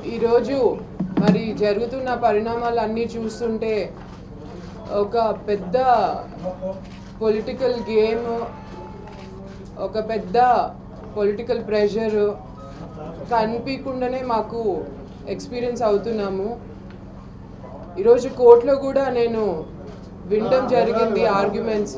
ఈరోజు మరి జరుగుతున్న పరిణామాలు అన్నీ చూస్తుంటే ఒక పెద్ద పొలిటికల్ గేమ్ ఒక పెద్ద పొలిటికల్ ప్రెషర్ కనిపించకుండానే మాకు ఎక్స్పీరియన్స్ అవుతున్నాము ఈరోజు కోర్టులో కూడా నేను వినడం జరిగింది ఆర్గ్యుమెంట్స్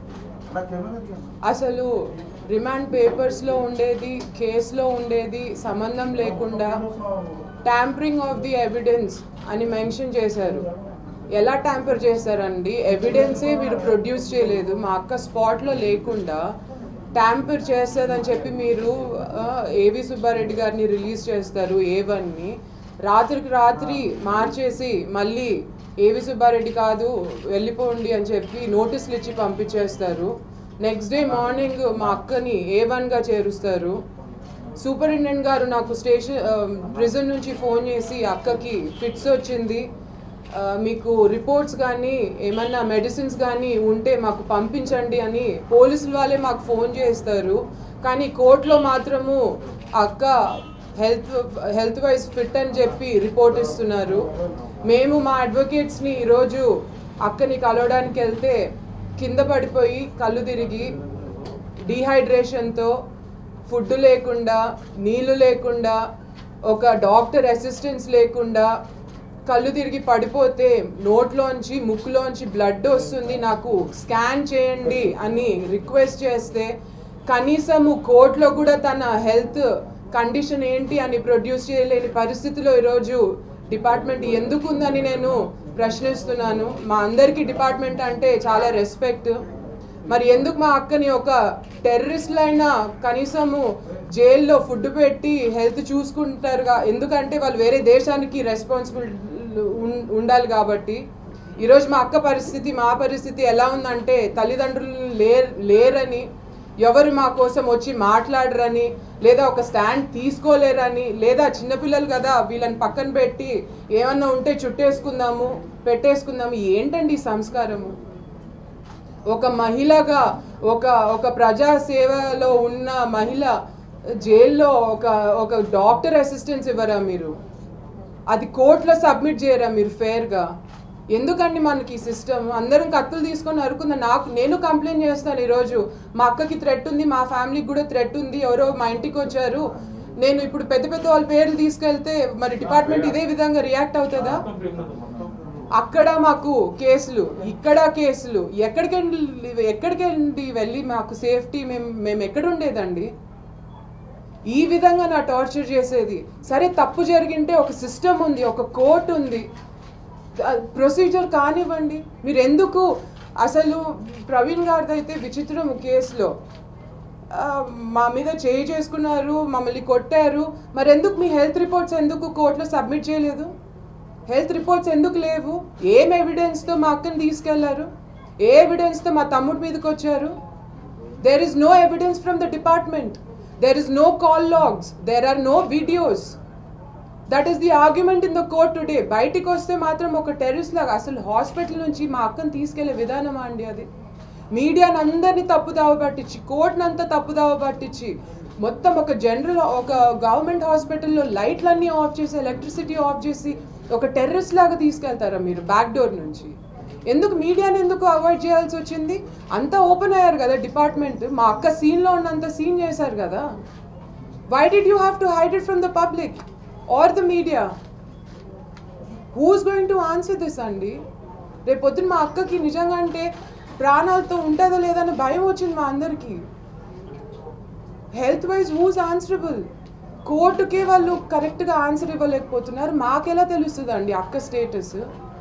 అసలు రిమాండ్ పేపర్స్లో ఉండేది కేసులో ఉండేది సంబంధం లేకుండా ట్యాంపరింగ్ ఆఫ్ ది ఎవిడెన్స్ అని మెన్షన్ చేశారు ఎలా ట్యాంపర్ చేస్తారండి ఎవిడెన్సే మీరు ప్రొడ్యూస్ చేయలేదు మా అక్క స్పాట్లో లేకుండా ట్యాంపర్ చేస్తుందని చెప్పి మీరు ఆ, ఏవి సుబ్బారెడ్డి గారిని రిలీజ్ చేస్తారు ఏవన్నీ రాత్రికి రాత్రి మార్చేసి మళ్ళీ ఏవి సుబ్బారెడ్డి కాదు వెళ్ళిపోండి అని చెప్పి నోటీసులు ఇచ్చి పంపించేస్తారు నెక్స్ట్ డే మార్నింగ్ మా అక్కని ఏ వన్గా చేరుస్తారు సూపరింటెండెంట్ గారు నాకు స్టేషన్ ప్రిజన్ నుంచి ఫోన్ చేసి అక్కకి ఫిట్స్ వచ్చింది ఆ, మీకు రిపోర్ట్స్ కానీ ఏమన్నా మెడిసిన్స్ కానీ ఉంటే మాకు పంపించండి అని పోలీసులు వాళ్ళే మాకు ఫోన్ చేస్తారు కానీ కోర్టులో మాత్రము అక్క హెల్త్ హెల్త్ వైజ్ ఫిట్ అని చెప్పి రిపోర్ట్ ఇస్తున్నారు మేము మా అడ్వకేట్స్ని ఈరోజు అక్కని కలవడానికి వెళ్తే కింద పడిపోయి కళ్ళు తిరిగి డీహైడ్రేషన్తో ఫుడ్ లేకుండా నీళ్లు లేకుండా ఒక డాక్టర్ అసిస్టెన్స్ లేకుండా కళ్ళు తిరిగి పడిపోతే నోట్లోంచి ముక్కులోంచి బ్లడ్ వస్తుంది నాకు స్కాన్ చేయండి అని రిక్వెస్ట్ చేస్తే కనీసము కోర్టులో కూడా తన హెల్త్ కండిషన్ ఏంటి అని ప్రొడ్యూస్ చేయలేని పరిస్థితిలో ఈరోజు డిపార్ట్మెంట్ ఎందుకు ఉందని నేను ప్రశ్నిస్తున్నాను మా అందరికీ డిపార్ట్మెంట్ అంటే చాలా రెస్పెక్ట్ మరి ఎందుకు మా అక్కని ఒక టెర్రరిస్ట్లైనా కనీసము జైల్లో ఫుడ్ పెట్టి హెల్త్ చూసుకుంటారుగా ఎందుకంటే వాళ్ళు వేరే దేశానికి రెస్పాన్సిబుల్ ఉండాలి కాబట్టి ఈరోజు మా అక్క పరిస్థితి మా పరిస్థితి ఎలా ఉందంటే తల్లిదండ్రులు లేర్ లేరని ఎవరు మా కోసం వచ్చి మాట్లాడరని లేదా ఒక స్టాండ్ తీసుకోలేరని లేదా చిన్నపిల్లలు కదా వీళ్ళని పక్కన పెట్టి ఏమన్నా ఉంటే చుట్టేసుకుందాము పెట్టేసుకుందాము ఏంటండి ఈ సంస్కారము ఒక మహిళగా ఒక ఒక ప్రజా సేవలో ఉన్న మహిళ జైల్లో ఒక ఒక డాక్టర్ అసిస్టెన్స్ ఇవ్వరా మీరు అది కోర్టులో సబ్మిట్ చేయరా మీరు ఫేర్గా ఎందుకండి మనకి ఈ సిస్టమ్ అందరం కత్తులు తీసుకొని అరుకుందా నాకు నేను కంప్లైంట్ చేస్తాను ఈరోజు మా అక్కకి థ్రెట్ ఉంది మా ఫ్యామిలీకి కూడా థ్రెట్ ఉంది ఎవరో మా ఇంటికి వచ్చారు నేను ఇప్పుడు పెద్ద పెద్ద వాళ్ళ పేర్లు తీసుకెళ్తే మరి డిపార్ట్మెంట్ ఇదే విధంగా రియాక్ట్ అవుతుందా అక్కడ మాకు కేసులు ఇక్కడ కేసులు ఎక్కడికెళ్ళి ఎక్కడికెళ్ళి వెళ్ళి మాకు సేఫ్టీ మేము మేము ఎక్కడ ఉండేదండి ఈ విధంగా నా టార్చర్ చేసేది సరే తప్పు జరిగింటే ఒక సిస్టమ్ ఉంది ఒక కోర్టు ఉంది ప్రొసీజర్ కానివ్వండి మీరు ఎందుకు అసలు ప్రవీణ్ గారిది అయితే విచిత్రం కేసులో ఆ, మా మీద చేయి చేసుకున్నారు మమ్మల్ని కొట్టారు మరి ఎందుకు మీ హెల్త్ రిపోర్ట్స్ ఎందుకు కోర్టులో సబ్మిట్ చేయలేదు హెల్త్ రిపోర్ట్స్ ఎందుకు లేవు ఏం ఎవిడెన్స్తో మా అక్కని తీసుకెళ్లారు ఏ ఎవిడెన్స్తో మా తమ్ముడి మీదకి వచ్చారు there is no evidence from the department there is no call logs there are no videos that is the argument in the court today బయటికి వస్తే మాత్రం ఒక టెర్రరిస్ట్ లాగా అసలు హాస్పిటల్ నుంచి మా అక్కని తీసుకెళ్లే విధానమా అండి అది మీడియాని అందరినీ తప్పుదావ పట్టించి కోర్టుని అంతా తప్పుదావ పట్టించి మొత్తం ఒక జనరల్ ఒక గవర్నమెంట్ హాస్పిటల్లో లైట్లన్నీ ఆఫ్ చేసి ఎలక్ట్రిసిటీ ఆఫ్ చేసి ఒక టెర్రరిస్ట్ లాగా తీసుకెళ్తారా మీరు బ్యాక్ డోర్ నుంచి ఎందుకు మీడియాని ఎందుకు అవాయిడ్ చేయాల్సి వచ్చింది అంతా ఓపెన్ అయ్యారు కదా డిపార్ట్మెంట్ మా అక్క సీన్లో ఉన్నంత సీన్ చేశారు కదా why did you have to hide it from the public or the media who's going to answer this అండి రేపు పొద్దున్న మా అక్కకి నిజంగా అంటే ప్రాణాలతో ఉంటుందో లేదన్న భయం వచ్చింది మా అందరికీ హెల్త్ వైజ్ హూస్ ఆన్సరబుల్ కోర్టుకే వాళ్ళు కరెక్ట్గా ఆన్సర్ ఇవ్వలేకపోతున్నారు మాకెలా తెలుస్తుంది అండి అక్క status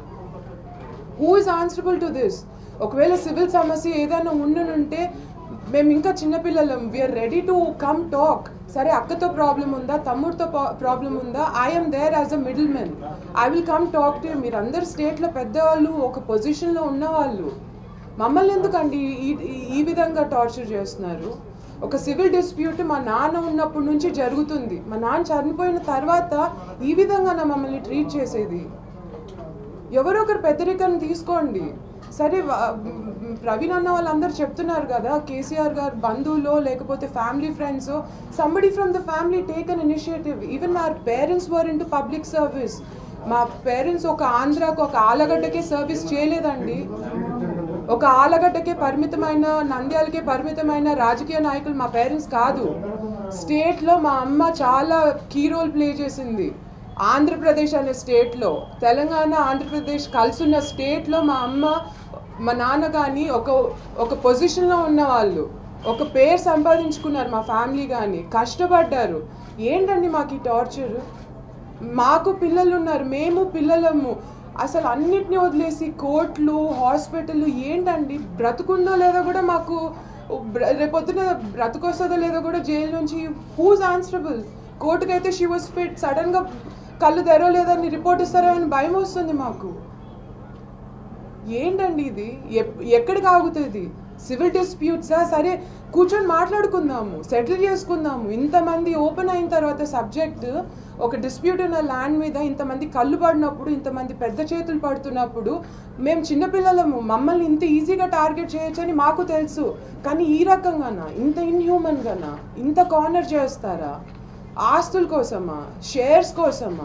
who is answerable to this ఒకవేళ సివిల్ సమస్య ఏదైనా ఉండుంటే మేము ఇంకా చిన్నపిల్లలం we are ready to come talk సరే అక్కతో ప్రాబ్లం ఉందా తమ్ముడితో ప్రాబ్లం ఉందా I'm there as a middle men I will come talk to మీరు అందరు స్టేట్లో పెద్దవాళ్ళు ఒక పొజిషన్లో ఉన్నవాళ్ళు మమ్మల్ని ఎందుకండి ఈ ఈ- ఈ విధంగా టార్చర్ చేస్తున్నారు ఒక సివిల్ డిస్ప్యూట్ మా నాన్న ఉన్నప్పటి నుంచి జరుగుతుంది మా నాన్న చనిపోయిన తర్వాత ఈ విధంగా నా మమ్మల్ని ట్రీట్ చేసేది ఎవరో ఒకరు పెద్దరికను తీసుకోండి సరే వా- మ్, ప్రవీణ్ అన్న వాళ్ళందరూ చెప్తున్నారు కదా కేసీఆర్ గారు బంధువులో లేకపోతే family friends somebody from the family take an initiative even our parents were in to public service మా పేరెంట్స్ ఒక ఆంధ్రాకు ఒక ఆలగడ్డకే సర్వీస్ చేయలేదండి ఒక ఆలగడ్డకే పరిమితమైన నంద్యాలకే పరిమితమైన రాజకీయ నాయకులు మా పేరెంట్స్ కాదు స్టేట్లో మా అమ్మ చాలా కీ రోల్ ప్లే చేసింది ఆంధ్రప్రదేశ్ అనే స్టేట్లో తెలంగాణ ఆంధ్రప్రదేశ్ కలిసి ఉన్న స్టేట్లో మా అమ్మ మా నాన్న కానీ ఒక ఒక పొజిషన్లో ఉన్న వాళ్ళు ఒక పేరు సంపాదించుకున్నారు మా ఫ్యామిలీ కానీ కష్టపడ్డారు ఏంటండి మాకు ఈ టార్చర్ మాకు పిల్లలు ఉన్నారు మేము పిల్లలము అసలు అన్నిటిని వదిలేసి కోర్టులు హాస్పిటల్ ఏంటండి బ్రతుకుందో లేదో కూడా మాకు బ్ర- రేపొద్దున బ్రతుకొస్తుందో లేదో కూడా జైలు నుంచి హూజ్ ఆన్సరబుల్ కోర్టుకైతే షీ వాజ్ ఫిట్ సడన్గా కళ్ళు తెరవలేదని రిపోర్ట్ ఇస్తారో అని భయం వస్తుంది మాకు ఏంటండి ఇది ఎప్- ఎక్కడికి ఆగుతుంది సివిల్ డిస్ప్యూట్సా సరే కూర్చొని మాట్లాడుకుందాము సెటిల్ చేసుకుందాము ఇంతమంది ఓపెన్ అయిన తర్వాత సబ్జెక్ట్ ఒక డిస్ప్యూట్ ఉన్న ల్యాండ్ మీద ఇంతమంది కళ్ళు పడినప్పుడు ఇంతమంది పెద్ద చేతులు పడుతున్నప్పుడు మేము చిన్నపిల్లలము మమ్మల్ని ఇంత ఈజీగా టార్గెట్ చేయొచ్చని మాకు తెలుసు కానీ ఈ రకంగానా ఇంత ఇన్హ్యూమన్గానా ఇంత కార్నర్ చేస్తారా ఆస్తుల కోసమా షేర్స్ కోసమా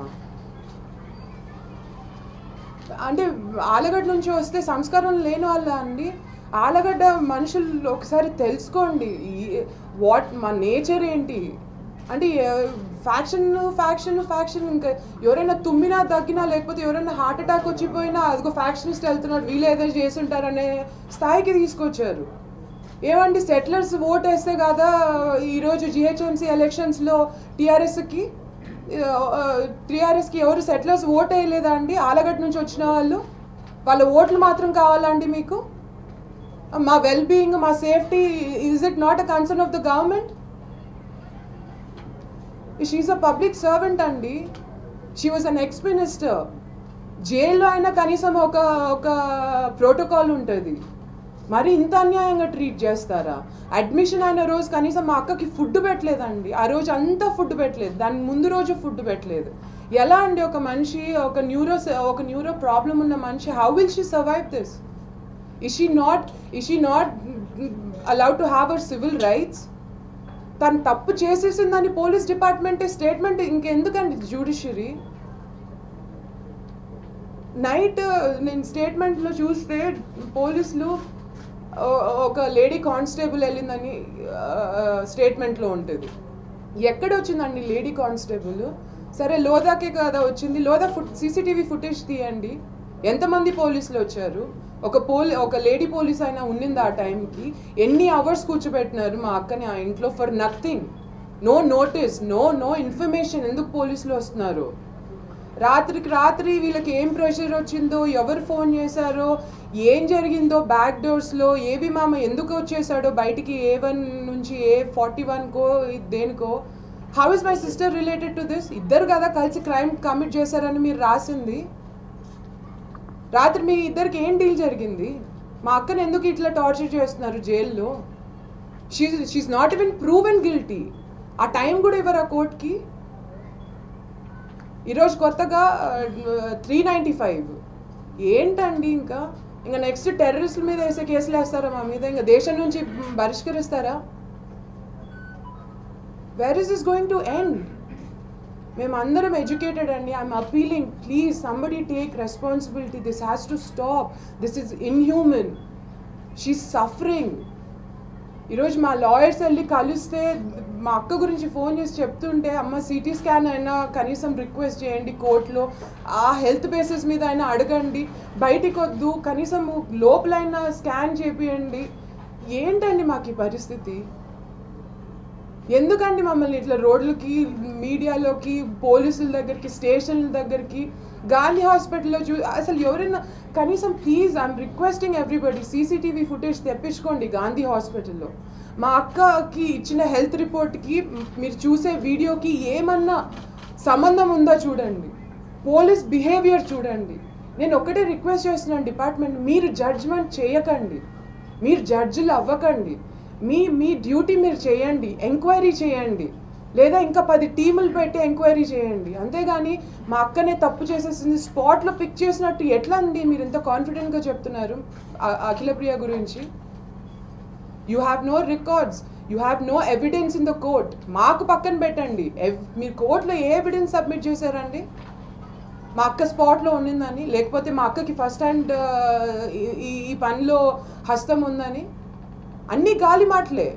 అంటే ఆలగడ్డ నుంచి వస్తే సంస్కారం లేని వాళ్ళ అండి ఆలగడ్డ మనుషులు ఒకసారి తెలుసుకోండి వాట్ మా నేచర్ ఏంటి అంటే ఫ్యాక్షన్ ఫ్యాక్షన్ ఫ్యాక్షన్ ఇంకా ఎవరైనా తుమ్మినా తగ్గినా లేకపోతే ఎవరైనా హార్ట్ అటాక్ వచ్చిపోయినా అదిగో ఫ్యాక్షనిస్ట్ వెళ్తున్నాడు వీళ్ళు ఏదో చేసి ఉంటారనే స్థాయికి తీసుకొచ్చారు ఏమండి సెటిలర్స్ ఓట్ వేస్తే కదా ఈరోజు జిహెచ్ఎంసీ ఎలక్షన్స్లో టీఆర్ఎస్కి టీఆర్ఎస్కి ఎవరు సెటిలర్స్ ఓట్ వేయలేదా అండి ఆలగడ్డ నుంచి వచ్చిన వాళ్ళు వాళ్ళ ఓట్లు మాత్రం కావాలండి మీకు మా వెల్ బీయింగ్ మా safety is it not a concern of the government she's a public servant అండి she was an ex minister జైల్లో అయినా కనీసం ఒక ఒక ప్రోటోకాల్ ఉంటుంది మరి ఇంత అన్యాయంగా ట్రీట్ చేస్తారా అడ్మిషన్ అయిన రోజు కనీసం మా అక్కకి ఫుడ్ పెట్టలేదండి ఆ రోజు అంతా ఫుడ్ పెట్టలేదు దాని ముందు రోజు ఫుడ్ పెట్టలేదు ఎలా అండి ఒక మనిషి ఒక న్యూరో ఒక న్యూరో ప్రాబ్లం ఉన్న మనిషి how will she survive this is she not is she not allowed to have our civil rights తను తప్పు చేసేసిందని పోలీస్ డిపార్ట్మెంటే స్టేట్మెంట్ ఇంకెందుకండి జ్యుడిషియరీ నైట్ నేను స్టేట్మెంట్లో చూస్తే పోలీసులు ఓ- ఒక లేడీ కానిస్టేబుల్ వెళ్ళిందని స్టేట్మెంట్లో ఉంటుంది ఎక్కడ వచ్చిందండి లేడీ కానిస్టేబుల్ సరే లోదాకే కదా వచ్చింది లోదా ఫుట్ సీసీటీవీ ఫుటేజ్ తీయండి ఎంతమంది పోలీసులు వచ్చారు ఒక పోలీ ఒక లేడీ పోలీస్ అయినా ఉన్నింది ఆ టైంకి ఎన్ని అవర్స్ కూర్చోబెట్టినారు మా అక్కని ఆ ఇంట్లో for nothing no notice no no information ఎందుకు పోలీసులు వస్తున్నారు రాత్రికి రాత్రి వీళ్ళకి ఏం ప్రెషర్ వచ్చిందో ఎవరు ఫోన్ చేశారో ఏం జరిగిందో బ్యాక్ డోర్స్లో ఏవి మామ ఎందుకు వచ్చేసాడో బయటికి ఏ వన్ నుంచి ఏ ఫార్టీ వన్కో దేనికో how is my sister related to this ఇద్దరు కదా కలిసి క్రైమ్ కమిట్ చేశారని మీరు రాసింది రాత్రి మీ ఇద్దరికి ఏం డీల్ జరిగింది మా అక్కని ఎందుకు ఇట్లా టార్చర్ చేస్తున్నారు జైల్లో she she's not even prove and guilty ఆ టైం కూడా ఇవ్వరు ఆ కోర్టుకి ఈరోజు కొత్తగా త్రీ నైంటీ ఫైవ్ ఏంటండి ఇంకా ఇంకా నెక్స్ట్ టెర్రరిస్టుల మీద వేసే కేసులు వేస్తారా మా మీద ఇంకా దేశం నుంచి బహిష్కరిస్తారా where is is going to end మేమందరం ఎడ్యుకేటెడ్ అండి I'm appealing please somebody take responsibility this has to stop this is inhuman she suffering ఈరోజు మా లాయర్స్ వెళ్ళి కలిస్తే మా అక్క గురించి ఫోన్ చేసి చెప్తుంటే అమ్మ సిటీ స్కాన్ అయినా కనీసం రిక్వెస్ట్ చేయండి కోర్టులో ఆ హెల్త్ బేసిస్ మీద అయినా అడగండి బయటికి వద్దు కనీసం లోపలైనా స్కాన్ చేపియండి ఏంటండి మాకు ఈ పరిస్థితి ఎందుకండి మమ్మల్ని ఇట్లా రోడ్లకి మీడియాలోకి పోలీసుల దగ్గరికి స్టేషన్ల దగ్గరికి గాంధీ హాస్పిటల్లో చూ అసలు ఎవరైనా కనీసం please I'm requesting everybody CCTV footage తెప్పించుకోండి గాంధీ హాస్పిటల్లో మా అక్కకి ఇచ్చిన హెల్త్ రిపోర్ట్కి మీరు చూసే వీడియోకి ఏమన్నా సంబంధం ఉందో చూడండి పోలీస్ బిహేవియర్ చూడండి నేను ఒకటే రిక్వెస్ట్ చేస్తున్నాను డిపార్ట్మెంట్ మీరు జడ్జ్మెంట్ చేయకండి మీరు జడ్జిలు అవ్వకండి మీ మీ డ్యూటీ మీరు చేయండి ఎంక్వైరీ చేయండి లేదా ఇంకా పది టీములు పెట్టి ఎంక్వైరీ చేయండి అంతేగాని మా అక్కనే తప్పు చేసేసింది స్పాట్లో పిక్ చేసినట్టు ఎట్లా అండి మీరు ఇంత కాన్ఫిడెంట్గా చెప్తున్నారు అ- అఖిలప్రియ గురించి you have no records you have no evidence in the court మాకు పక్కన పెట్టండి ఎవ్- మీరు కోర్టులో ఏ ఎవిడెన్స్ సబ్మిట్ చేశారండి మా అక్క స్పాట్లో ఉండిందని లేకపోతే మా అక్కకి ఫస్ట్ హ్యాండ్ ఈ ఈ పనిలో హస్తం ఉందని అన్ని గాలి మాటలే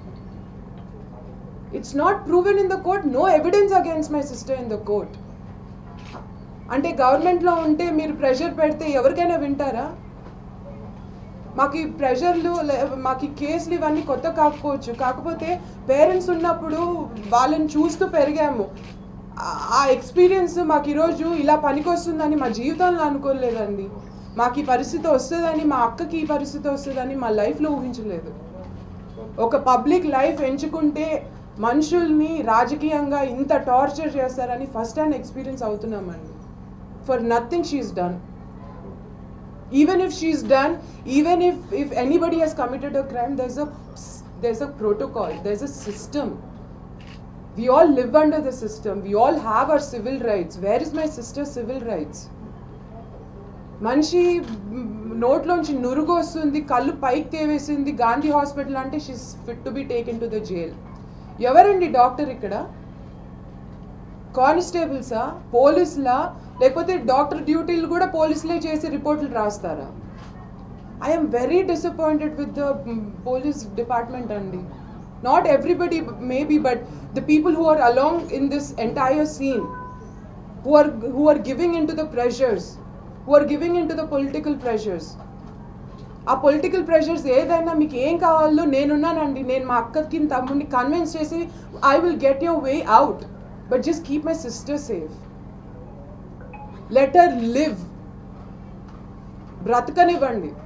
it's not proven in the court no evidence against my sister in the court అంటే గవర్నమెంట్లో ఉంటే మీరు ప్రెషర్ పెడితే ఎవరికైనా వింటారా మాకు ఈ ప్రెషర్లు లే- మాకు ఈ కేసులు ఇవన్నీ కొత్త కాకపోవచ్చు కాకపోతే పేరెంట్స్ ఉన్నప్పుడు వాళ్ళని చూస్తూ పెరిగాము ఆ- ఆ ఎక్స్పీరియన్స్ మాకు ఈరోజు ఇలా పనికొస్తుందని మా జీవితంలో అనుకోలేదండి మాకు ఈ పరిస్థితి వస్తుందని మా అక్కకి ఈ పరిస్థితి వస్తుందని మా లైఫ్లో ఊహించలేదు ఒక పబ్లిక్ లైఫ్ ఎంచుకుంటే మనుషుల్ని రాజకీయంగా ఇంత టార్చర్ చేస్తారని ఫస్ట్ హ్యాండ్ ఎక్స్పీరియన్స్ అవుతున్నామండి for nothing she's done even if she's done even if if anybody has committed a crime there's a there's a protocol there's a system we all live under the system we all have our civil rights where is my sister's civil rights మనిషి మ్, నోట్లోంచి నురుగు వస్తుంది కళ్ళు పైకి తేవేసింది Gandhi hospital అంటే she's fit to be taken to the jail ఎవరండి doctor ఇక్కడ కానిస్టేబుల్సా పోలీసులా లేకపోతే డాక్టర్ డ్యూటీలు కూడా పోలీసులే చేసి రిపోర్ట్లు రాస్తారా I'm very disappointed with the police department అండి not everybody maybe but the people who are along in this entire scene who are who are giving into the pressures who are giving into the political pressures ఆ political pressures ఏదైనా మీకు ఏం కావాలో నేనున్నానండి నేను మా అక్కకి తమ్ముడిని కన్విన్స్ చేసి I will get your way out but just keep my sister safe let her live బ్రతకనివ్వండి